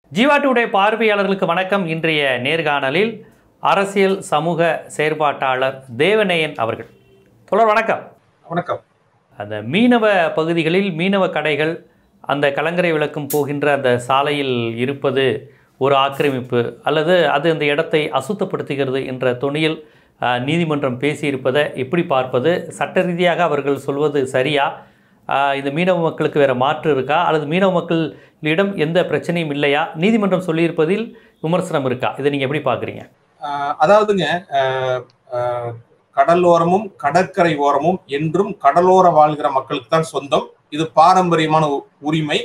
Jeeva today பார்வையாளர்களுக்கு வணக்கம் இன்றைய நேர்காணலில் அரசியல் சமூக செயற்பாட்டாளர் தேவநேயன் அவர்கள் தொடர் வணக்கம் வணக்கம் அந்த மீனவ பகுதிகளில் மீனவ கடைகள் அந்த கலங்கரை விளக்கம் போகின்ற அந்த சாலையில் இருப்பது ஒரு ஆக்கிரமிப்பு அல்லது அது அந்த இடத்தை அசுத்தப்படுத்துகிறது என்ற தொனியில் அஹ், நீதிமன்றம் பேசியிருப்பதை எப்படி பார்ப்பது சட்ட ரீதியாக அவர்கள் சொல்வது சரியா அஹ், இந்த மீனவ மக்களுக்கு வேறு மாற்று இருக்கா அல்லது மீனவ மக்களிடம் எந்த பிரச்சனையும் இல்லையா நீதிமன்றம் சொல்லியிருப்பதில் விமர்சனம் இருக்கா இதை நீங்கள் எப்படி பார்க்குறீங்க ஆஹ் அதாவதுங்க ஆஹ் ஆஹ் கடலோரமும் கடற்கரை ஓரமும் என்றும் கடலோர வாழ்கிற மக்களுக்கு தான் சொந்தம் இது பாரம்பரியமான உ- உரிமை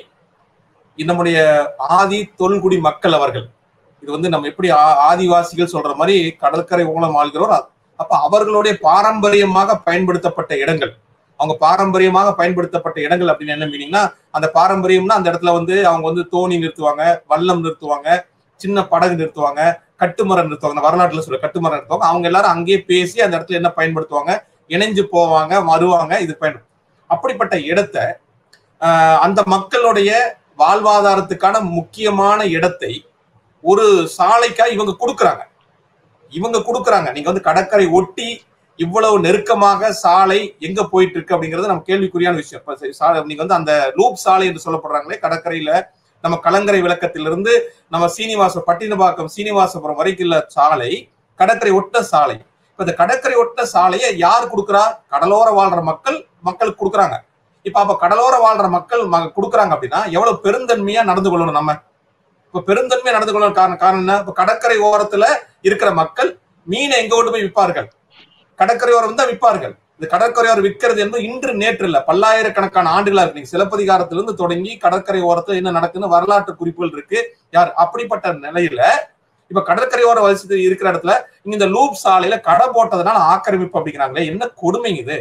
இது நம்முடைய ஆதி தொல்குடி மக்கள் அவர்கள் இது வந்து நம்ம எப்படி ஆ- ஆதிவாசிகள் சொல்ற மாதிரி கடற்கரை ஓரம் வாழ்கிறோர் அ- அப்ப அவர்களுடைய பாரம்பரியமாக பயன்படுத்தப்பட்ட இடங்கள் அவங்க பாரம்பரியமாக பயன்படுத்தப்பட்ட இடங்கள் அப்படின்னு என்ன மீனிங்னா அந்த பாரம்பரியம்னா அந்த இடத்துல வந்து அவங்க வந்து தோணி நிறுத்துவாங்க வல்லம் நிறுத்துவாங்க சின்ன படகு நிறுத்துவாங்க கட்டுமரம் நிறுத்துவாங்க இந்த வரலாற்றுல சொல்ல கட்டுமரம் நிறுத்துவாங்க அவங்க எல்லாரும் அங்கேயே பேசி அந்த இடத்துல என்ன பயன்படுத்துவாங்க இணைஞ்சு போவாங்க வருவாங்க இது பயன் அப்படிப்பட்ட இடத்த ஆஹ், அந்த மக்களுடைய வாழ்வாதாரத்துக்கான முக்கியமான இடத்தை ஒரு சாலைக்கா இவங்க கொடுக்குறாங்க இவங்க கொடுக்குறாங்க நீங்க வந்து கடற்கரை ஒட்டி இவ்வளவு நெருக்கமாக சாலை எங்க போயிட்டு இருக்கு அப்படிங்கிறது நம்ம கேள்விக்குறியான விஷயம் இப்ப சரி, சாலை நீங்க வந்து அந்த லூப் சாலை என்று சொல்லப்படுறாங்களே கடற்கரையில நம்ம கலங்கரை விளக்கத்திலிருந்து நம்ம சீனிவாச பட்டினப்பாக்கம் சீனிவாசபுரம் வரைக்கும் உள்ள சாலை கடற்கரை ஒட்ட சாலை இப்ப இந்த கடற்கரை ஒட்ட சாலையை யார் கொடுக்குறா கடலோர வாழ்ற மக்கள் மக்களுக்கு கொடுக்குறாங்க இப்ப அப்ப கடலோர வாழ்ற மக்கள் ம- கொடுக்குறாங்க அப்படின்னா எவ்வளவு பெருந்தன்மையா நடந்து கொள்ளணும் நம்ம இப்ப பெருந்தன்மையா நடந்து கொள்ளணும் காரணம் காரணம் என்ன இப்ப கடற்கரை ஓரத்துல இருக்கிற மக்கள் மீனை எங்க கொண்டு போய் விற்பார்கள் கடற்கரை ஓரம் தான் விற்பார்கள் இந்த கடற்கரை ஓரம் விற்கிறது என்பது இன்று நேற்று இல்ல பல்லாயிரக்கணக்கான ஆண்டுகளா இருக்கு நீங்க சிலப்பதிகாரத்திலிருந்து தொடங்கி கடற்கரை ஓரத்துல என்ன நடக்குன்னு வரலாற்று குறிப்புகள் இருக்கு யார் அப்படிப்பட்ட நிலையில இப்ப கடற்கரை ஓர வசதி இருக்கிற இடத்துல இங்க இந்த லூப் சாலையில கடை போட்டதுனால ஆக்கிரமிப்பு அப்படிங்கிறாங்களே என்ன கொடுமைங்க இது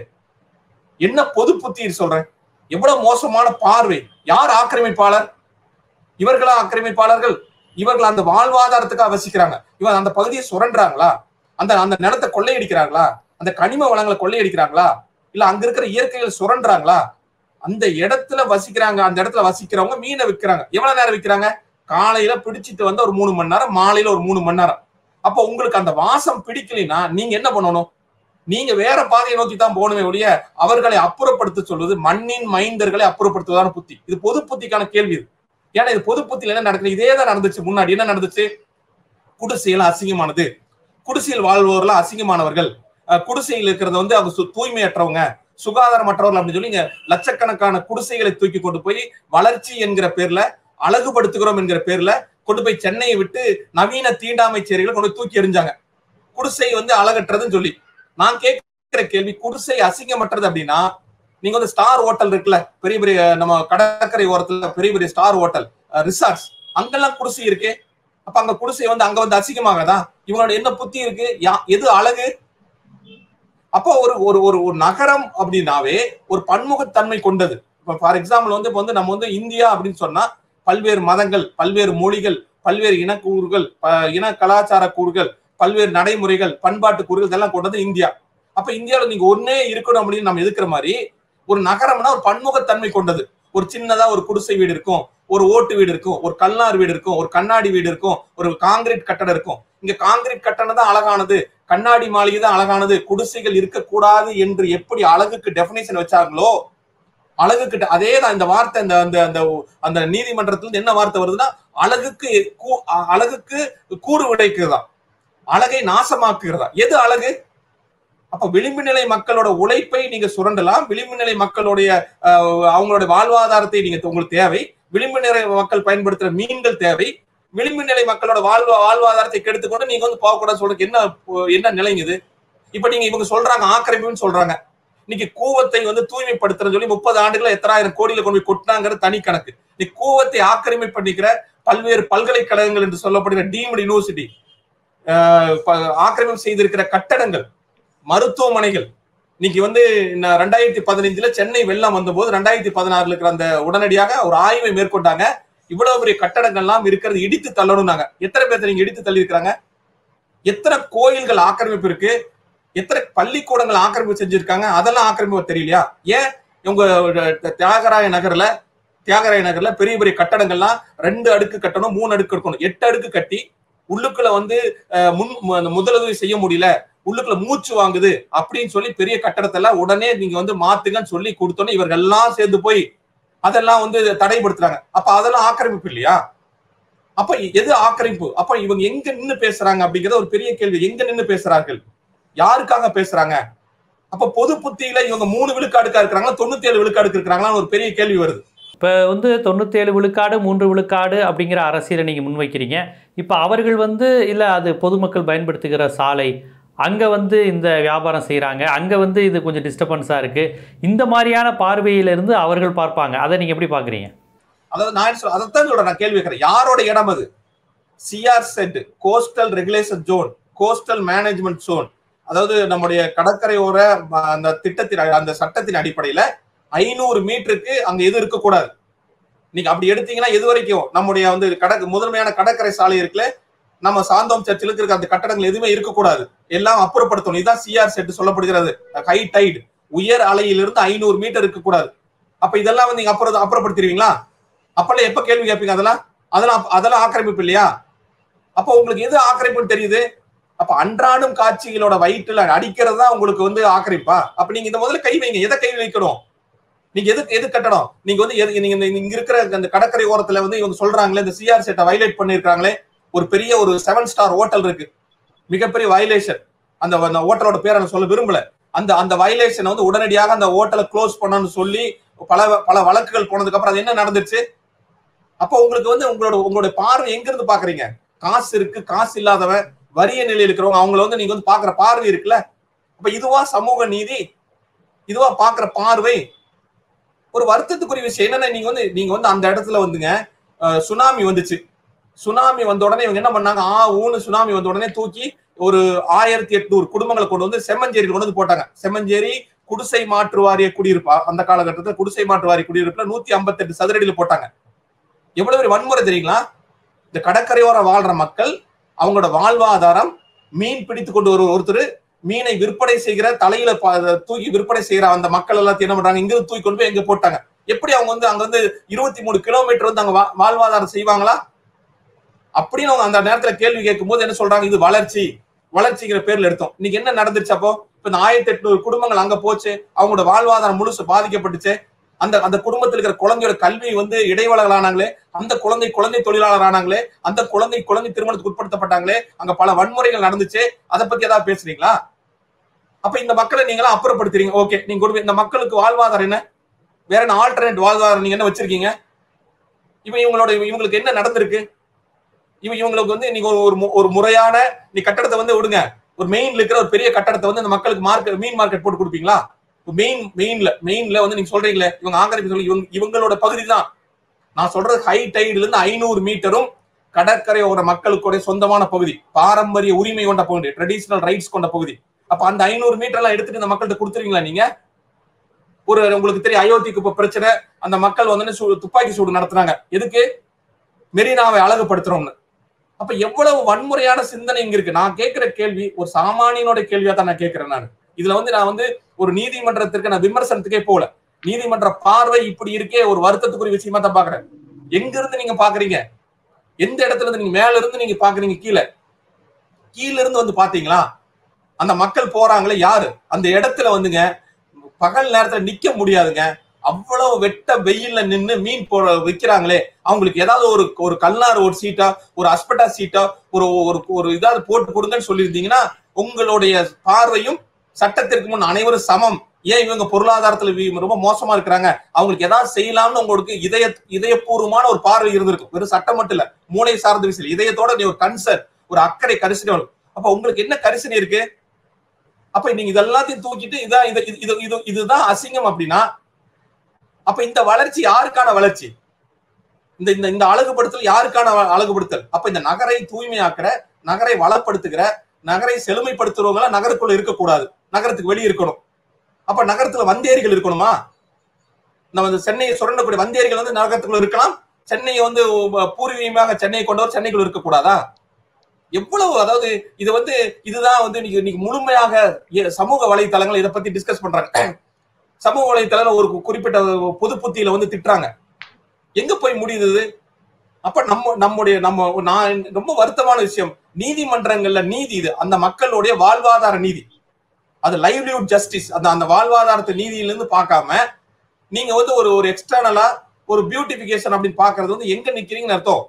என்ன பொது புத்தி சொல்றேன் எவ்வளவு மோசமான பார்வை யார் ஆக்கிரமிப்பாளர் இவர்களா ஆக்கிரமிப்பாளர்கள் இவர்கள் அந்த வாழ்வாதாரத்துக்காக வசிக்கிறாங்க இவன் அந்த பகுதியை சுரண்டுறாங்களா அந்த அந்த நிலத்தை கொள்ளையடிக்கிறாங்களா அந்த கனிம வளங்களை கொள்ளையடிக்கிறாங்களா இல்ல அங்க இருக்கிற இயற்கைகள் சுரண்டுறாங்களா அந்த இடத்துல வசிக்கிறாங்க அந்த இடத்துல வசிக்கிறவங்க மீனை விற்கிறாங்க எவ்வளவு நேரம் விற்கிறாங்க காலையில பிடிச்சிட்டு வந்து ஒரு மூணு மணி நேரம் மாலையில ஒரு மூணு மணி நேரம் அப்ப உங்களுக்கு அந்த வாசம் பிடிக்கலைன்னா நீங்க என்ன பண்ணணும் நீங்க வேற பாதையை நோக்கி தான் போகணுமே ஒழிய அவர்களை அப்புறப்படுத்த சொல்வது மண்ணின் மைந்தர்களை அப்புறப்படுத்துவதான புத்தி இது பொது புத்திக்கான கேள்வி இது ஏன்னா இது பொது புத்தியில என்ன நடக்குது இதே தான் நடந்துச்சு முன்னாடி என்ன நடந்துச்சு குடிசையெல்லாம் அசிங்கமானது குடிசையில் வாழ்வோர்லாம் அசிங்கமானவர்கள் அஹ் குடிசையில் இருக்கிறது வந்து அவங்க சு- தூய்மையற்றவங்க சுகாதாரமற்றவர்கள் அப்படின்னு சொல்லி இங்க லட்சக்கணக்கான குடிசைகளை தூக்கி கொண்டு போய் வளர்ச்சி என்கிற பேர்ல அழகுபடுத்துகிறோம் என்கிற பேர்ல கொண்டு போய் சென்னையை விட்டு நவீன தீண்டாமை சேரிகளை கொண்டு போய் தூக்கி எறிஞ்சாங்க குடிசை வந்து அழகற்றதுன்னு சொல்லி நான் கேட்கிற கேள்வி குடிசை அசிங்கமற்றது அப்படின்னா நீங்க வந்து ஸ்டார் ஹோட்டல் இருக்குல்ல பெரிய பெரிய நம்ம கடற்கரை ஓரத்துல பெரிய பெரிய ஸ்டார் ஹோட்டல் ரிசார்ட்ஸ் அங்கெல்லாம் குடிசை இருக்கு அப்ப அங்க குடிசை வந்து அங்க வந்து அசிங்கமாகதா இவங்களோட என்ன புத்தி இருக்கு யா- எது அழகு அப்போ ஒரு ஒரு ஒரு ஒரு நகரம் அப்படின்னாவே ஒரு பன்முகத்தன்மை கொண்டது இப்போ ஃபார் எக்ஸாம்பிள் வந்து இப்போ வந்து நம்ம வந்து இந்தியா அப்படின்னு சொன்னா பல்வேறு மதங்கள் பல்வேறு மொழிகள் பல்வேறு இனக்கூறுகள் ப- இன கலாச்சார கூறுகள் பல்வேறு நடைமுறைகள் பண்பாட்டு கூறுகள் இதெல்லாம் கொண்டது இந்தியா அப்ப இந்தியாவில் நீங்க ஒன்னே இருக்கணும் அப்படின்னு நம்ம எதுக்குற மாதிரி ஒரு நகரம்னா ஒரு பன்முகத்தன்மை கொண்டது ஒரு சின்னதா ஒரு குடிசை வீடு இருக்கும் ஒரு ஓட்டு வீடு இருக்கும் ஒரு கல்லார் வீடு இருக்கும் ஒரு கண்ணாடி வீடு இருக்கும் ஒரு காங்கிரீட் கட்டடம் இருக்கும் இங்க காங்கிரீட் கட்டடம் தான் அழகானது கண்ணாடி மாளிகை தான் அழகானது குடிசைகள் இருக்கக்கூடாது என்று எப்படி அழகுக்கு டெபினேஷன் வச்சாங்களோ அழகுக்கு de- அதே தான் இந்த வார்த்தை இந்த அந்த அந்த அந்த நீதிமன்றத்துல இருந்து என்ன வார்த்தை வருதுன்னா அழகுக்கு கூ- அ- அழகுக்கு கூறு விடைக்கிறதா அழகை நாசமாக்குகிறதா எது அழகு அப்ப விளிம்பு நிலை மக்களோட உழைப்பை நீங்க சுரண்டலாம் விளிம்பு நிலை மக்களுடைய அஹ், அவங்களோட வாழ்வாதாரத்தை நீங்க உங்களுக்கு தேவை விளிம்பு நிலை மக்கள் பயன்படுத்துற மீன்கள் தேவை விளிம்பு நிலை மக்களோட வாழ்வா வாழ்வாதாரத்தை கெடுத்துக்கொண்டு நீங்க வந்து போகக்கூடாது சொல்றதுக்கு என்ன என்ன நிலைங்க இது இப்ப நீங்க இவங்க சொல்றாங்க ஆக்கிரமிப்புன்னு சொல்றாங்க இன்னைக்கு கூவத்தை வந்து தூய்மைப்படுத்துறன்னு சொல்லி முப்பது ஆண்டுகள எத்தனாயிரம் கோடியில கொண்டு போய் கொட்டினாங்கிறது தனி கணக்கு நீ கூவத்தை ஆக்கிரமிப்பு பண்ணிக்கிற பல்வேறு பல்கலைக்கழகங்கள் என்று சொல்லப்படுகிற டீம்டு யூனிவர்சிட்டி ஆக்கிரமிப்பு செய்திருக்கிற கட்டடங்கள் மருத்துவமனைகள் இன்னைக்கு வந்து நான் ரெண்டாயிரத்தி பதினஞ்சுல சென்னை வெள்ளம் வந்தபோது ரெண்டாயிரத்தி பதினாறுல இருக்கிற அந்த உடனடியாக ஒரு ஆய்வை மேற்கொண்டாங்க இவ்வளவு பெரிய கட்டடங்கள்லாம் இருக்கிறது இடித்து தள்ளணும்னாங்க எத்தனை பேர்த்த நீங்க இடித்து தள்ளி இருக்கிறாங்க எத்தனை கோயில்கள் ஆக்கிரமிப்பு இருக்கு எத்தனை பள்ளிக்கூடங்கள் ஆக்கிரமிப்பு செஞ்சிருக்காங்க அதெல்லாம் ஆக்கிரமிப்பு தெரியலையா ஏன் உங்க தியாகராய நகர்ல தியாகராய நகர்ல பெரிய பெரிய கட்டடங்கள்லாம் ரெண்டு அடுக்கு கட்டணும் மூணு அடுக்கு கட்டணும் எட்டு அடுக்கு கட்டி உள்ளுக்குள்ள வந்து அஹ், முன் மு- அந்த முதலுதவி செய்ய முடியல உள்ளுக்குள்ள மூச்சு வாங்குது அப்படின்னு சொல்லி பெரிய கட்டடத்தை எல்லாம் உடனே நீங்க வந்து மாத்துங்கன்னு சொல்லி கொடுத்தோன்னே இவர்கள் எல்லாம் சேர்ந்து போய் அதெல்லாம் வந்து தடைப்படுத்துறாங்க அப்ப அதெல்லாம் ஆக்கிரமிப்பு இல்லையா அப்ப எது ஆக்கிரமிப்பு அப்ப இவங்க எங்க நின்னு பேசுறாங்க அப்படிங்கறது ஒரு பெரிய கேள்வி எங்க நின்னு பேசுறார்கள் யாருக்காக பேசுறாங்க அப்ப பொது புத்தியில இவங்க மூணு விழுக்காடுக்கா இருக்கிறாங்களா தொண்ணூத்தி ஏழு விழுக்காடுக்கு இருக்கிறாங்களான்னு ஒரு பெரிய கேள்வி வருது இப்போ வந்து தொண்ணூற்றேழு விழுக்காடு மூன்று விழுக்காடு அப்படிங்கிற அரசியலை நீங்கள் முன்வைக்கிறீங்க இப்போ அவர்கள் வந்து இல்லை அது பொதுமக்கள் பயன்படுத்துகிற சாலை அங்கே வந்து இந்த வியாபாரம் செய்கிறாங்க அங்கே வந்து இது கொஞ்சம் டிஸ்டர்பன்ஸாக இருக்குது இந்த மாதிரியான பார்வையிலிருந்து அவர்கள் பார்ப்பாங்க அதை நீங்கள் எப்படி பார்க்குறீங்க அதாவது நான் சொல்ல அதைத்தான் சொல்றேன் நான் கேள்வி கேட்கிறேன் யாரோட இடம் அது CR Z coastal regulation zone coastal management zone அதாவது நம்முடைய கடற்கரையோர ம- அந்த திட்டத்தின் அ- அந்த சட்டத்தின் அடிப்படையில ஐநூறு மீட்டருக்கு அங்க எது இருக்கக்கூடாது நீங்க அப்படி எடுத்தீங்கன்னா இது வரைக்கும் நம்முடைய வந்து கடற்கு முதன்மையான கடற்கரை சாலை இருக்குல்ல நம்ம சாந்தோம் சர்ச்சிலுக்கு இருக்க அந்த கட்டடங்கள் எதுவுமே இருக்கக்கூடாது எல்லாம் அப்புறப்படுத்தணும் இதுதான் சிஆர் செட் சொல்லப்படுகிறது ஹை டைடு உயர் அலையிலிருந்து ஐநூறு மீட்டர் இருக்கக்கூடாது அப்ப இதெல்லாம் வந்து நீங்க அப்புறம் அப்புறப்படுத்திடுவீங்களா அப்பெல்லாம் எப்ப கேள்வி கேட்பீங்க அதெல்லாம் அதெல்லாம் அதெல்லாம் ஆக்கிரமிப்பு இல்லையா அப்ப உங்களுக்கு எது ஆக்கிரமிப்புன்னு தெரியுது அப்ப அன்றாடம் காட்சிகளோட வயிற்றுல அடிக்கிறது தான் உங்களுக்கு வந்து ஆக்கிரமிப்பா அப்ப நீங்க இந்த முதல்ல கை வைங்க எதை கை வைக்கணும் நீங்க எதுக்கு எது கட்டணும் நீங்க வந்து எது நீங்க இந்த- இங்க இருக்கிற அந்த கடற்கரை ஓரத்துல வந்து இவங்க சொல்றாங்களே இந்த சிஆர் செட்டை வைலேட் பண்ணிருக்காங்களே ஒரு பெரிய ஒரு செவன் ஸ்டார் ஹோட்டல் இருக்கு மிகப்பெரிய வயலேஷன் அந்த அந்த ஹோட்டலோட பேரை நான் சொல்ல விரும்பல அந்த அந்த வயலேஷனை வந்து உடனடியாக அந்த ஹோட்டலை க்ளோஸ் பண்ணணும்னு சொல்லி பல பல வழக்குகள் போனதுக்கு அப்புறம் அது என்ன நடந்துச்சு அப்போ உங்களுக்கு வந்து உங்களோட உங்களோட பார்வை எங்க இருந்து பாக்குறீங்க காசு இருக்கு காசு இல்லாதவன் வறிய நிலையில் இருக்கிறவங்க அவங்கள வந்து நீங்க வந்து பாக்குற பார்வை இருக்குல்ல அப்ப இதுவா சமூக நீதி இதுவா பாக்குற பார்வை ஒரு வருத்தத்துக்குரிய விஷயம் என்னன்னா நீங்க வந்து நீங்க வந்து அந்த இடத்துல வந்துங்க அஹ், சுனாமி வந்துச்சு சுனாமி வந்த உடனே இவங்க என்ன பண்ணாங்க ஆ ஊன்னு சுனாமி வந்த உடனே தூக்கி ஒரு ஆயிரத்தி எட்நூறு குடும்பங்களை கொண்டு வந்து செம்மஞ்சேரியில் கொண்டு வந்து போட்டாங்க செம்மஞ்சேரி குடிசை மாற்று வாரிய குடியிருப்பா அந்த காலகட்டத்தில் குடிசை மாற்று வாரிய குடியிருப்புல நூத்தி ஐம்பத்தெட்டு சதுரடியில போட்டாங்க எவ்வளவு பெரிய வன்முறை தெரியுங்களா இந்த கடற்கரையோரம் வாழ்ற மக்கள் அவங்களோட வாழ்வாதாரம் மீன் பிடித்து கொண்டு ஒரு ஒருத்தர் மீனை விற்பனை செய்கிற தலையில பா- தூக்கி விற்பனை செய்யற அந்த மக்கள் எல்லாத்தையும் என்ன பண்றாங்க இங்க இருந்து தூக்கி கொண்டு போய் எங்க போட்டாங்க எப்படி அவங்க வந்து அங்க வந்து இருபத்தி மூணு கிலோமீட்டர் வந்து அங்க வா- வாழ்வாதாரம் செய்வாங்களா அப்படின்னு அவங்க அந்த நேரத்துல கேள்வி கேட்கும் போது என்ன சொல்றாங்க இது வளர்ச்சி வளர்ச்சிங்கிற பேர்ல எடுத்தோம் இன்னைக்கு என்ன நடந்துச்சு அப்போ இப்ப இந்த ஆயிரத்தி எட்நூறு குடும்பங்கள் அங்க போச்சு அவங்களோட வாழ்வாதாரம் முழுசு பாதிக்கப்பட்டுச்சு அந்த அந்த குடும்பத்தில் இருக்கிற குழந்தையோட கல்வி வந்து இடைவலர்கள் ஆனாங்களே அந்த குழந்தை குழந்தை தொழிலாளர் ஆனாங்களே அந்த குழந்தை குழந்தை திருமணத்துக்கு உட்படுத்தப்பட்டாங்களே அங்க பல வன்முறைகள் நடந்துச்சு அதை பத்தி ஏதாவது பேசுறீங்களா அப்ப இந்த மக்களை நீங்களா அப்புறப்படுத்துறீங்க ஓகே நீங்க கொண்டு போய் இந்த மக்களுக்கு வாழ்வாதாரம் என்ன வேற என்ன ஆல்டர்னேட் வாழ்வாதாரம் நீங்க என்ன வச்சிருக்கீங்க இவன் இவங்களோட இவங்களுக்கு என்ன நடந்திருக்கு இவன் இவங்களுக்கு வந்து நீங்க ஒரு- ஒரு மு- ஒரு முறையான நீ கட்டடத்தை வந்து விடுங்க ஒரு மெயின்ல இருக்கிற ஒரு பெரிய கட்டடத்தை வந்து இந்த மக்களுக்கு மார்க்கெட் மீன் மார்க்கெட் போட்டு கொடுப்பீங்களா மெயின் மெயின்ல மெயின்ல வந்து நீங்க சொல்றீங்களே இவங்க ஆங்கிலம் சொல்லி இவங்க இவங்களோட பகுதி தான் நான் சொல்றது ஹை டைடுல இருந்து ஐநூறு மீட்டரும் கடற்கரையோர மக்களுக்கு சொந்தமான பகுதி பாரம்பரிய உரிமை கொண்ட பகுதி ட்ரெடிஷனல் ரைட்ஸ் கொண்ட பகுதி அப்ப அந்த ஐநூறு மீட்டர் எல்லாம் எடுத்துட்டு இந்த மக்கள்கிட்ட கொடுத்துருவீங்களா நீங்க ஒரு உங்களுக்கு தெரியும் அயோத்திக்கு இப்ப பிரச்சனை அந்த மக்கள் வந்து சூ- துப்பாக்கி சூடு நடத்துனாங்க எதுக்கு மெரினாவை அழகுபடுத்துறோம்னு அப்ப எவ்வளவு வன்முறையான சிந்தனை இங்க இருக்கு நான் கேட்கிற கேள்வி ஒரு சாமானியனோட கேள்வியா தான் நான் கேட்கிறேன் நான் இதுல வந்து நான் வந்து ஒரு நீதிமன்றத்திற்கு நான் விமர்சனத்துக்கே போகல நீதிமன்ற பார்வை இப்படி இருக்கே ஒரு வருத்தத்துக்குரிய விஷயமா தான் பாக்குறேன் எங்க இருந்து நீங்க பாக்குறீங்க எந்த இடத்துல இருந்து நீங்க மேல இருந்து நீங்க பாக்குறீங்க கீழே கீழ இருந்து வந்து பாத்தீங்களா அந்த மக்கள் போறாங்களே யாரு அந்த இடத்துல வந்துங்க பகல் நேரத்துல நிக்க முடியாதுங்க அவ்வளவு வெட்ட வெயில்ல நின்னு மீன் போ விக்கிறாங்களே அவங்களுக்கு ஏதாவது ஒரு ஒரு கல்லாறு ஒரு சீட்டா ஒரு அஸ்பெட்டா சீட்டா ஒரு ஒரு ஒரு இதாவது போட்டு கொடுங்கன்னு சொல்லியிருந்தீங்கன்னா உங்களுடைய பார்வையும் சட்டத்திற்கு முன் அனைவரும் சமம் ஏன் இவங்க பொருளாதாரத்துல வி- ரொம்ப மோசமா இருக்கிறாங்க அவங்களுக்கு ஏதாவது செய்யலாம்னு உங்களுக்கு இதய இதயபூர்வமான ஒரு பார்வை இருந்திருக்கும் வெறும் சட்டம் மட்டும் இல்ல மூளை சார்ந்த விஷயம் இதயத்தோட நீ ஒரு கன்சர்ன் ஒரு அக்கறை கரிசனை வரும். அப்ப உங்களுக்கு என்ன கரிசனை இருக்கு அப்ப நீங்க இதெல்லாத்தையும் தூக்கிட்டு இதான் இது இது- இது இது இதுதான் அசிங்கம் அப்படின்னா அப்ப இந்த வளர்ச்சி யாருக்கான வளர்ச்சி இந்த இந்த இந்த அழகுபடுத்தல் யாருக்கான வ- அழகுபடுத்தல் அப்ப இந்த நகரை தூய்மையாக்குற நகரை வளப்படுத்துகிற நகரை செழுமைப்படுத்துறவங்க எல்லாம் நகருக்குள்ள இருக்கக்கூடாது நகரத்துக்கு வெளியே இருக்கணும் அப்ப நகரத்துல வந்தேரிகள் இருக்கணுமா நம்ம இந்த சென்னையை சுரண்டக்கூடிய வந்தேரிகள் வந்து நகரத்துக்குள்ள இருக்கலாம் சென்னையை வந்து உ- பூர்வீகமாக சென்னையை கொண்டவர் சென்னைக்குள்ள இருக்கக்கூடாதா எவ்வளவு அதாவது இது வந்து இதுதான் வந்து இன்னைக்கு இன்னைக்கு முழுமையாக எ- சமூக வலைத்தளங்கள் இதை பத்தி டிஸ்கஸ் பண்றாங்க சமூக வலைத்தளம் ஒரு குறிப்பிட்ட பொது புத்தியில வந்து திட்டுறாங்க எங்க போய் முடியுது இது? அப்ப நம்ம நம்முடைய நம்ம நான் ரொம்ப வருத்தமான விஷயம் நீதிமன்றங்கள்ல நீதி இது அந்த மக்களுடைய வாழ்வாதார நீதி அது லைவ்லிஹுட் ஜஸ்டிஸ் அந்த அந்த வாழ்வாதாரத்தை நீதியிலிருந்து பார்க்காம நீங்க வந்து ஒரு ஒரு எக்ஸ்டர்னலா ஒரு பியூட்டிபிகேஷன் அப்படின்னு பாக்குறது வந்து எங்க நிக்கிறீங்கன்னு அர்த்தம்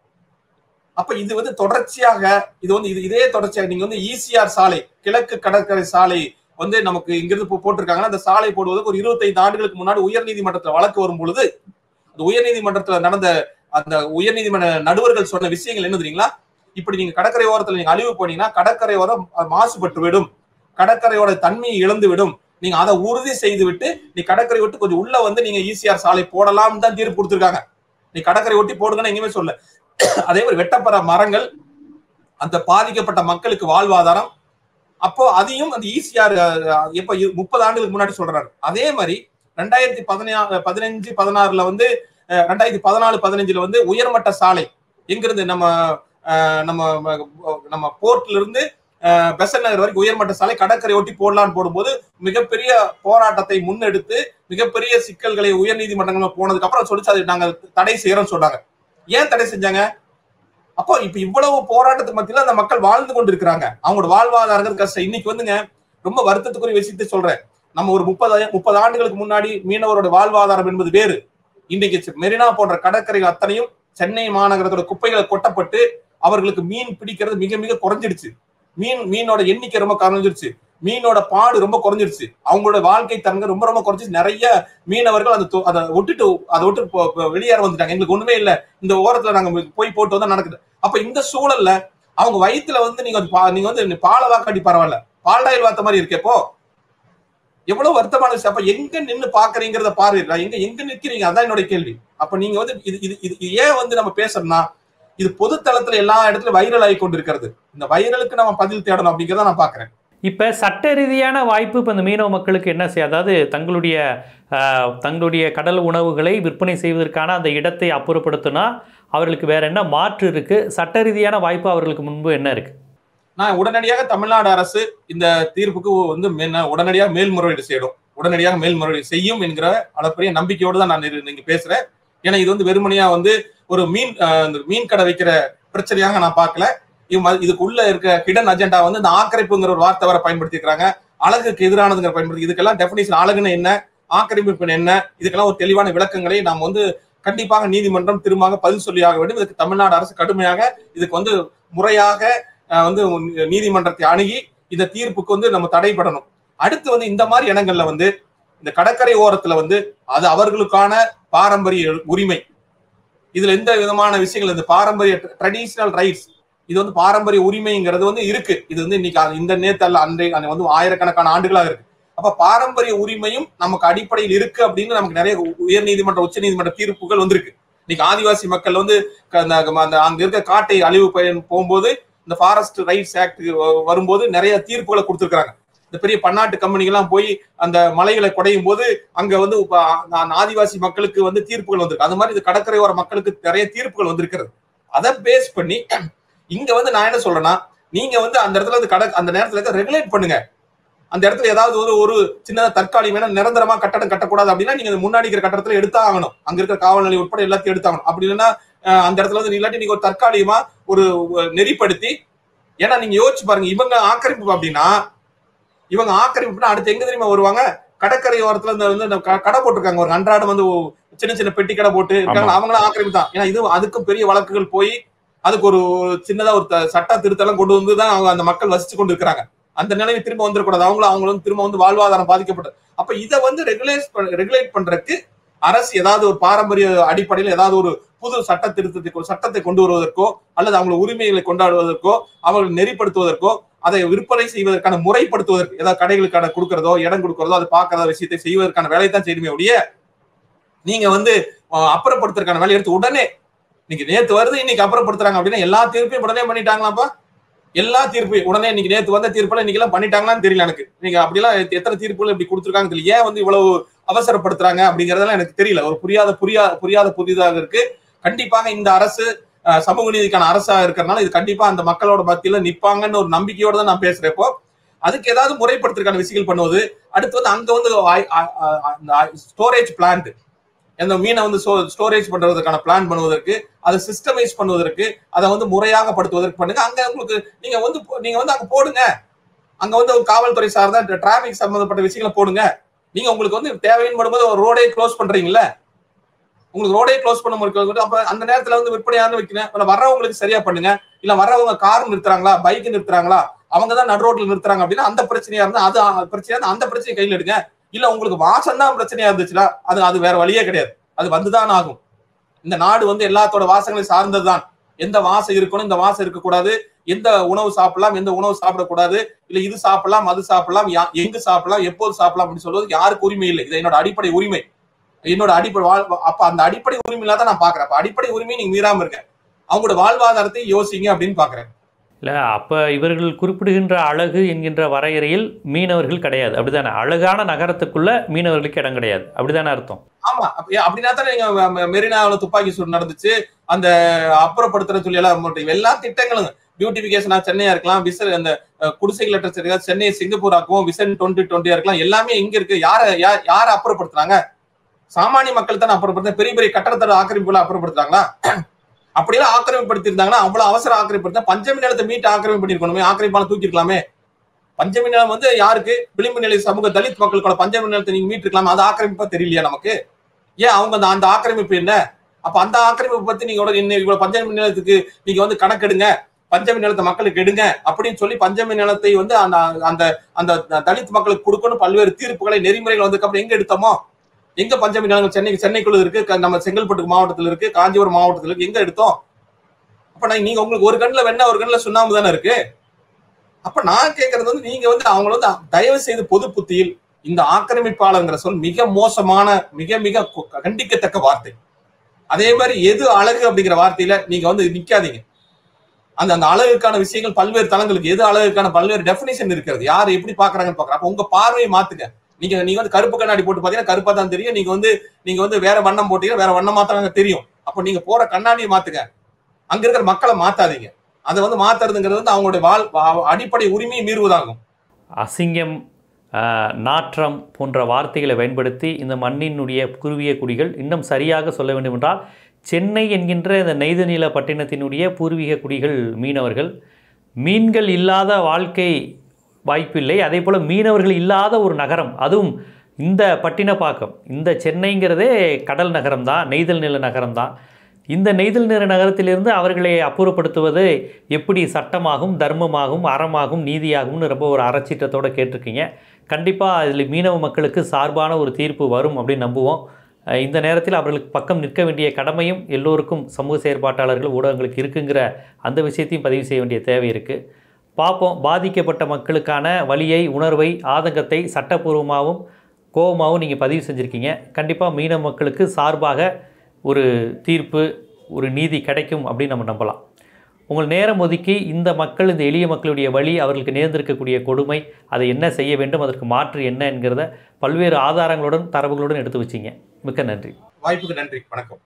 அப்ப இது வந்து தொடர்ச்சியாக இது வந்து இது இதே தொடர்ச்சியாக நீங்க வந்து ஈசிஆர் சாலை கிழக்கு கடற்கரை சாலை வந்து நமக்கு இங்கிருந்து இப்போ போட்டிருக்காங்கன்னா அந்த சாலை போடுவதற்கு ஒரு இருபத்தைந்து ஆண்டுகளுக்கு முன்னாடி உயர்நீதிமன்றத்துல வழக்கு வரும் பொழுது அந்த உயர்நீதிமன்றத்துல நடந்த அந்த உயர்நீதிமன்ற நடுவர்கள் சொன்ன விஷயங்கள் என்ன தெரியுங்களா இப்படி நீங்க கடற்கரை ஓரத்துல நீங்க அழிவு போனீங்கன்னா கடற்கரை ஓரம் மாசுபட்டு விடும் கடற்கரையோட தன்மையை இழந்து விடும் நீங்க அதை உறுதி செய்து விட்டு நீ கடற்கரை விட்டு கொஞ்சம் உள்ள வந்து நீங்க ஈசிஆர் சாலை போடலாம்னு தான் தீர்ப்பு கொடுத்திருக்காங்க நீ கடற்கரை ஒட்டி போடுங்கன்னு எங்கேயுமே சொல்ல அதே மாதிரி வெட்டப்பட மரங்கள் அந்த பாதிக்கப்பட்ட மக்களுக்கு வாழ்வாதாரம் அப்போ அதையும் அந்த ஈசிஆர் எப்ப இரு- முப்பது ஆண்டுகளுக்கு முன்னாடி சொல்றாரு அதே மாதிரி ரெண்டாயிரத்தி பதினாறு பதினஞ்சு பதினாறுல வந்து அஹ், ரெண்டாயிரத்தி பதினாலு பதினஞ்சுல வந்து உயர்மட்ட சாலை எங்கிருந்து நம்ம அஹ், நம்ம அஹ், நம்ம போர்ட்ல இருந்து அஹ், பெசன்ட் நகர் வரைக்கும் உயர்மட்ட சாலை கடற்கரை ஒட்டி போடலான்னு போடும்போது மிகப்பெரிய போராட்டத்தை முன்னெடுத்து மிகப்பெரிய சிக்கல்களை உயர்நீதிமன்றங்கள் போனதுக்கு அப்புறம் சொல்லிச்சு அதை நாங்க தடை செய்யறோம்னு சொன்னாங்க ஏன் தடை செஞ்சாங்க அப்போ இப்ப இவ்வளவு போராட்டத்துக்கு மத்தியில அந்த மக்கள் வாழ்ந்து கொண்டு இருக்கிறாங்க அவங்களோட வாழ்வாதாரங்கள் கஷ்டம் இன்னைக்கு வந்துங்க ரொம்ப வருத்தத்துக்குரிய விஷயத்தை சொல்றேன் நம்ம ஒரு முப்பது முப்பது ஆண்டுகளுக்கு முன்னாடி மீனவரோட வாழ்வாதாரம் என்பது வேறு இன்னைக்கு சி- மெரினா போன்ற கடற்கரைகள் அத்தனையும் சென்னை மாநகரத்தோட குப்பைகளை கொட்டப்பட்டு அவர்களுக்கு மீன் பிடிக்கிறது மிக மிக குறைஞ்சிடுச்சு மீன் மீனோட எண்ணிக்கை ரொம்ப குறைஞ்சிருச்சு மீனோட பாடு ரொம்ப குறைஞ்சிருச்சு அவங்களோட வாழ்க்கை தரங்கள் ரொம்ப ரொம்ப குறைஞ்சிச்சு நிறைய மீனவர்கள் அந்த தொ- அதை விட்டுட்டு அதை விட்டு போ- போ- வெளியேற வந்துட்டாங்க எங்களுக்கு ஒண்ணுமே இல்ல இந்த ஓரத்துல நாங்க போய் போட்டு வந்தா நடக்குது அப்ப இந்த சூழல்ல அவங்க வயித்துல வந்து நீங்க வந்து பா- நீங்க வந்து பாலை வாக்காடி பரவாயில்ல பால்டாயில் வாத்த மாதிரி இருக்கேப்போ எவ்வளவு வருத்தமான விஷயம் அப்ப எங்க நின்னு பாக்குறீங்கிறத பாரு நான் எங்க எங்க நிக்கிறீங்க அதான் என்னோட கேள்வி அப்ப நீங்க வந்து இது இது இது இது ஏன் வந்து நம்ம பேசணும்னா இது பொது தளத்துல எல்லா இடத்துலயும் வைரல் ஆகி கொண்டிருக்கிறது இந்த வைரலுக்கு நம்ம பதில் தேடணும் அப்படிங்கிறத நான் பாக்குறேன் இப்போ சட்ட ரீதியான வாய்ப்பு இப்போ இந்த மீனவ மக்களுக்கு என்ன செய்ய அதாவது தங்களுடைய ஆஹ், தங்களுடைய கடல் உணவுகளை விற்பனை செய்வதற்கான அந்த இடத்தை அப்புறப்படுத்தினா அவர்களுக்கு வேற என்ன மாற்று இருக்கு சட்ட ரீதியான வாய்ப்பு அவர்களுக்கு முன்பு என்ன இருக்கு நான் உடனடியாக தமிழ்நாடு அரசு இந்த தீர்ப்புக்கு வந்து மே- உடனடியாக மேல்முறையீடு செய்யணும் உடனடியாக மேல்முறையீடு செய்யும் என்கிற அளப்பரிய நம்பிக்கையோடு தான் நான் இது- நீங்க பேசுறேன் ஏன்னா இது வந்து வெறுமனையா வந்து ஒரு மீன் அஹ், இந்த மீன் கடை வைக்கிற பிரச்சனையாக நான் பார்க்கல இது ம- இதுக்குள்ள இருக்க ஹிடன் அஜெண்டா வந்து இந்த ஆக்கிரமிப்புங்கிற ஒரு வார்த்தை வர பயன்படுத்திக்கிறாங்க அழகுக்கு எதிரானதுங்கிற பயன்படுத்தி இதுக்கெல்லாம் டெபினிஷன் அழகுன்னு என்ன ஆக்கிரமிப்பு என்ன இதுக்கெல்லாம் ஒரு தெளிவான விளக்கங்களை நாம் வந்து கண்டிப்பாக நீதிமன்றம் திரும்ப பதில் சொல்லியாக வேண்டும் இதுக்கு தமிழ்நாடு அரசு கடுமையாக இதுக்கு வந்து முறையாக அஹ், வந்து நீதிமன்றத்தை அணுகி இந்த தீர்ப்புக்கு வந்து நம்ம தடைப்படணும் அடுத்து வந்து இந்த மாதிரி இடங்கள்ல வந்து இந்த கடற்கரை ஓரத்துல வந்து அது அவர்களுக்கான பாரம்பரிய உரிமை இதுல எந்த விதமான விஷயங்கள் இந்த பாரம்பரிய ட்ரெடிஷனல் ரைட்ஸ் இது வந்து பாரம்பரிய உரிமைங்கிறது வந்து இருக்கு இது வந்து இன்னைக்கு அது இந்த நேத்து அல்ல அன்றைய அது வந்து ஆயிரக்கணக்கான ஆண்டுகளாக இருக்கு அப்ப பாரம்பரிய உரிமையும் நமக்கு அடிப்படையில் இருக்கு அப்படின்னு நமக்கு நிறைய உயர் நீதிமன்ற உச்ச நீதிமன்ற தீர்ப்புகள் வந்திருக்கு இன்னைக்கு ஆதிவாசி மக்கள் வந்து க- அந்த அந்த அங்க இருக்க காட்டை அழிவு பயன் போகும்போது இந்த ஃபாரஸ்ட் ரைட்ஸ் ஆக்ட் வரும்போது நிறைய தீர்ப்புகளை கொடுத்திருக்காங்க இந்த பெரிய பன்னாட்டு கம்பெனிகள்லாம் போய் அந்த மலைகளை குடையும் போது அங்க வந்து இப்ப நான் ஆதிவாசி மக்களுக்கு வந்து தீர்ப்புகள் வந்திருக்கு அது மாதிரி இந்த கடற்கரையோர மக்களுக்கு நிறைய தீர்ப்புகள் வந்திருக்கிறது அதை பேஸ் பண்ணி இங்க வந்து நான் என்ன சொல்றேன்னா நீங்க வந்து அந்த இடத்துல வந்து கட அந்த நேரத்துல ரெகுலேட் பண்ணுங்க அந்த இடத்துல ஏதாவது ஒரு ஒரு சின்னதா தற்காலிகமான நிரந்தரமா கட்டடம் கட்டக்கூடாது அப்படின்னா நீங்க இந்த முன்னாடி இருக்கிற கட்டடத்துல எடுத்தாகணும் அங்க இருக்கிற காவல் நிலையம் உட்பட எல்லாத்தையும் எடுத்தாகணும் அப்படி இல்லைன்னா அஹ், அந்த இடத்துல வந்து இல்லாட்டி நீங்க ஒரு தற்காலிகமா ஒரு அஹ், நெறிப்படுத்தி ஏன்னா நீங்க யோசிச்சு பாருங்க இவங்க ஆக்கிரமிப்பு அப்படின்னா இவங்க ஆக்கிரமிப்புனா அடுத்து எங்க தெரியுமா வருவாங்க கடற்கரை ஓரத்துல இந்த வந்து இந்த க- கடை போட்டிருக்காங்க ஒரு அன்றாடம் வந்து ஒ- சின்ன சின்ன பெட்டி கடை போட்டு இருக்காங்க அவங்களும் ஆக்கிரமிப்பு தான் ஏன்னா இது அதுக்கும் பெரிய வழக்குகள் போய் அதுக்கு ஒரு சின்னதா ஒரு த- சட்ட திருத்தம் கொண்டு வந்து தான் அவங்க அந்த மக்கள் வசிச்சு கொண்டு இருக்கிறாங்க அந்த நிலைமை திரும்ப வந்துடக்கூடாது அவங்களும் அவங்களும் திரும்ப வந்து வாழ்வாதாரம் பாதிக்கப்பட்டது அப்ப இதை வந்து ரெகுலேட் ரெகுலேட் பண்றதுக்கு அரசு ஏதாவது ஒரு பாரம்பரிய அடிப்படையில் ஏதாவது ஒரு புது சட்ட திருத்தத்தை கொ- சட்டத்தை கொண்டு வருவதற்கோ அல்லது அவங்கள உரிமைகளை கொண்டாடுவதற்கோ அவங்களை நெறிப்படுத்துவதற்கோ அதை விற்பனை செய்வதற்கான முறைப்படுத்துவதற்கு ஏதாவது கடைகளுக்கான கொடுக்கறதோ இடம் கொடுக்கறதோ அது பார்க்கறதோ விஷயத்தை செய்வதற்கான வேலையை தான் செய்யுமே ஒழிய நீங்க வந்து அஹ், அப்புறப்படுத்துறதுக்கான வேலையை எடுத்து உடனே இன்னைக்கு நேத்து வருது இன்னைக்கு அப்புறப்படுத்துறாங்க அப்படின்னா எல்லா தீர்ப்பையும் உடனே பண்ணிட்டாங்களாப்பா எல்லா தீர்ப்பையும் உடனே இன்னைக்கு நேத்து வந்த தீர்ப்புல இன்னைக்கு எல்லாம் பண்ணிட்டாங்களான்னு தெரியல எனக்கு நீங்க அப்படிலாம் எத்த- எத்தனை தீர்ப்புகள் இப்படி கொடுத்துருக்காங்க தெரியல ஏன் வந்து இவ்வளவு அவசரப்படுத்துறாங்க அப்படிங்கறதெல்லாம் எனக்கு தெரியல ஒரு புரியாத புரியா புரியாத புதிதாக இருக்கு கண்டிப்பாக இந்த அரசு அஹ், சமூக நீதிக்கான அரசா இருக்கிறதுனால இது கண்டிப்பா அந்த மக்களோட மத்தியில நிப்பாங்கன்னு ஒரு நம்பிக்கையோட தான் நான் பேசுறேன் இப்போ அதுக்கு ஏதாவது முறைப்படுத்துறதுக்கான விஷயங்கள் பண்ணுவது அடுத்து வந்து அங்க வந்து ஸ்டோரேஜ் பிளான்ட் அந்த மீனை வந்து ஸ்டோரேஜ் பண்றதுக்கான பிளான் பண்ணுவதற்கு அதை சிஸ்டமைஸ் பண்ணுவதற்கு அதை வந்து முறையாக படுத்துவதற்கு பண்ணுங்க அங்க உங்களுக்கு நீங்க வந்து போ- நீங்க வந்து அங்க போடுங்க அங்க வந்து ஒரு காவல்துறை சார்ந்த டிராபிக் சம்பந்தப்பட்ட விஷயங்களை போடுங்க நீங்க உங்களுக்கு வந்து தேவைன்னு படும்போது ஒரு ரோடே க்ளோஸ் பண்றீங்கல்ல உங்களுக்கு ரோடே க்ளோஸ் பண்ண முடியும் அப்ப அந்த நேரத்துல வந்து விற்பனையானு வைக்கணும் இல்ல வர்றவங்களுக்கு சரியா பண்ணுங்க இல்ல வர்றவங்க கார் நிறுத்துறாங்களா பைக் நிறுத்துறாங்களா அவங்க தான் நடு ரோட்ல நிறுத்துறாங்க அப்படின்னா அந்த பிரச்சனையா இருந்தா அது அ- பிரச்சனையா இருந்தா அந்த பிரச்சனையை கையில் எடுங்க இல்ல உங்களுக்கு வாசம் தான் பிரச்சனையா இருந்துச்சுன்னா அது அது வேற வழியே கிடையாது அது வந்துதான் ஆகும் இந்த நாடு வந்து எல்லாத்தோட வாசங்களையும் சார்ந்ததுதான் எந்த வாசம் இருக்கணும் இந்த வாசம் இருக்கக்கூடாது எந்த உணவு சாப்பிடலாம் எந்த உணவு சாப்பிடக்கூடாது இல்ல இது சாப்பிடலாம் அது சாப்பிடலாம் யா- எங்கு சாப்பிடலாம் எப்போது சாப்பிடலாம் அப்படின்னு சொல்றது யாருக்கு உரிமை இல்லை இது என்னோட அடிப்படை உரிமை என்னோட அடிப்படை வாழ் அப்ப அந்த அடிப்படை உரிமையில தான் நான் பாக்குறேன் அப்ப அடிப்படை உரிமையை நீங்க மீறாம இருக்க அவங்களோட வாழ்வாதாரத்தை யோசிங்க அப்படின்னு பாக்குறேன் இல்லை அப்போ இவர்கள் குறிப்பிடுகின்ற அழகு என்கின்ற வரையறையில் மீனவர்கள் கிடையாது அப்படிதானே அழகான நகரத்துக்குள்ள மீனவர்களுக்கு இடம் கிடையாது அப்படிதானே அர்த்தம் ஆமா அப்ப- ஏ, அப்படின்னா தானே நீங்க ம- ம- மெரினாவுல துப்பாக்கி சூடு நடந்துச்சு அந்த அப்புறப்படுத்துற சொல்லி எல்லாம் போட்டு- எல்லா திட்டங்களும் பியூட்டிபிகேஷனா சென்னையா இருக்கலாம் விசல் அந்த அஹ், குடிசைகள் லெட்டர் சென்னை சிங்கப்பூர் ஆக்குவோம் விசன் டுவெண்ட்டி டுவெண்ட்டியா இருக்கலாம் எல்லாமே எங்க இருக்கு யார யா- யார அப்புறப்படுத்துறாங்க சாமானிய மக்கள் தானே அப்புறப்படுத்த பெரிய பெரிய கட்டடத்தோட ஆக்கிரமிப்புல அப்புறப்படுத்துறாங்களா அப்படியெல்லாம் ஆக்கிரமிப்படுத்தி இருந்தாங்கன்னா அவ்வளவு அவசர ஆக்கிரமிப்படுத்த பஞ்சமி நிலத்தை மீட்டு ஆக்கிரமிப்பு பண்ணிருக்கணுமே ஆக்கிரமிப்பான தூக்கிருக்கலாமே பஞ்சமி நிலம் வந்து யாருக்கு விளிம்பு நிலை சமூக தலித் மக்களுக்கோட பஞ்சமி நிலத்தை நீங்க மீட்டிருக்கலாம் அது ஆக்கிரமிப்பா தெரியலையா நமக்கு ஏன் அவங்க அந்த அந்த ஆக்கிரமிப்பு என்ன அப்ப அந்த ஆக்கிரமிப்பு பத்தி நீங்க இவ்வளவு இன்னும் இவ்வளவு பஞ்சமி நிலத்துக்கு நீங்க வந்து கணக்கெடுங்க பஞ்சமி நிலத்தை மக்களுக்கு எடுங்க அப்படின்னு சொல்லி பஞ்சமி நிலத்தை வந்து அந்த அந்த அந்த தலித் மக்களுக்கு கொடுக்கணும் பல்வேறு தீர்ப்புகளை நெறிமுறைகள் வந்ததுக்கு அப்புறம் எங்க எடுத்தோமோ எங்க பஞ்சமி நிலங்கள் சென்னை சென்னைக்குள்ள இருக்கு க- நம்ம செங்கல்பட்டு மாவட்டத்துல இருக்கு காஞ்சிபுரம் மாவட்டத்துல இருக்கு எங்க எடுத்தோம் அப்ப நான் நீங்க உங்களுக்கு ஒரு கண்ணுல வெண்ணெய் ஒரு கண்ணுல சுண்ணாம்பு தானே இருக்கு அப்ப நான் கேக்குறது வந்து நீங்க வந்து அவங்கள வந்து தயவு செய்து பொது புத்தியில் இந்த ஆக்கிரமிப்பாளர்ங்கிற சொல் மிக மோசமான மிக மிக கு- கண்டிக்கத்தக்க வார்த்தை அதே மாதிரி எது அழகு அப்படிங்கிற வார்த்தையில நீங்க வந்து நிக்காதீங்க அந்த அந்த அழகுக்கான விஷயங்கள் பல்வேறு தளங்களுக்கு எது அழகுக்கான பல்வேறு டெபினிஷன் இருக்கிறது யார் எப்படி பாக்குறாங்கன்னு பாக்குறாங்க அப்ப உங்க பார்வையை மாத்துங்க நீங்க நீங்க வந்து கருப்பு கண்ணாடி போட்டு பாத்தீங்கன்னா கருப்பா தான் தெரியும் நீங்க வந்து நீங்க வந்து வேற வண்ணம் போட்டீங்கன்னா வேற வண்ணமா தான் தெரியும் அப்ப நீங்க போற கண்ணாடியை மாத்துங்க அங்க இருக்கிற மக்களை மாத்தாதீங்க அதை வந்து மாத்துறதுங்கிறது வந்து அவங்களுடைய வாழ் வா- அடிப்படை உரிமையை மீறுவதாகும் அசிங்கம் ஆஹ், நாற்றம் போன்ற வார்த்தைகளை பயன்படுத்தி இந்த மண்ணினுடைய குருவிய குடிகள் இன்னும் சரியாக சொல்ல வேண்டுமென்றால் சென்னை என்கின்ற இந்த நெய்தநில பட்டினத்தினுடைய பூர்வீக குடிகள் மீனவர்கள் மீன்கள் இல்லாத வாழ்க்கை வாய்ப்பில்லை அதே போல் மீனவர்கள் இல்லாத ஒரு நகரம் அதுவும் இந்த பட்டினப்பாக்கம் இந்த சென்னைங்கிறதே கடல் நகரம் தான் நெய்தல் நில நகரம் தான் இந்த நெய்தல் நிற நகரத்திலிருந்து அவர்களை அப்புறப்படுத்துவது எப்படி சட்டமாகும் தர்மமாகும் அறமாகும் நீதியாகும்னு ரொம்ப ஒரு அறச்சீற்றத்தோடு கேட்டிருக்கீங்க கண்டிப்பாக இதில் மீனவ மக்களுக்கு சார்பான ஒரு தீர்ப்பு வரும் அப்படின்னு நம்புவோம் அஹ் இந்த நேரத்தில் அவர்களுக்கு பக்கம் நிற்க வேண்டிய கடமையும் எல்லோருக்கும் சமூக செயற்பாட்டாளர்கள் ஊடகங்களுக்கு இருக்குங்கிற அந்த விஷயத்தையும் பதிவு செய்ய வேண்டிய தேவை இருக்குது பார்ப்போம் பாதிக்கப்பட்ட மக்களுக்கான வலியை உணர்வை ஆதங்கத்தை சட்டப்பூர்வமாகவும் கோபமாகவும் நீங்கள் பதிவு செஞ்சுருக்கீங்க கண்டிப்பாக மீனவ மக்களுக்கு சார்பாக ஒரு தீர்ப்பு ஒரு நீதி கிடைக்கும் அப்படின்னு நம்ம நம்பலாம் உங்கள் நேரம் ஒதுக்கி இந்த மக்கள் இந்த எளிய மக்களுடைய வழி அவர்களுக்கு நேர்ந்திருக்கக்கூடிய கொடுமை அதை என்ன செய்ய வேண்டும் அதற்கு மாற்று என்ன என்கிறத பல்வேறு ஆதாரங்களுடன் தரவுகளுடன் எடுத்து வச்சிங்க மிக்க நன்றி வாய்ப்புக்கு நன்றி வணக்கம்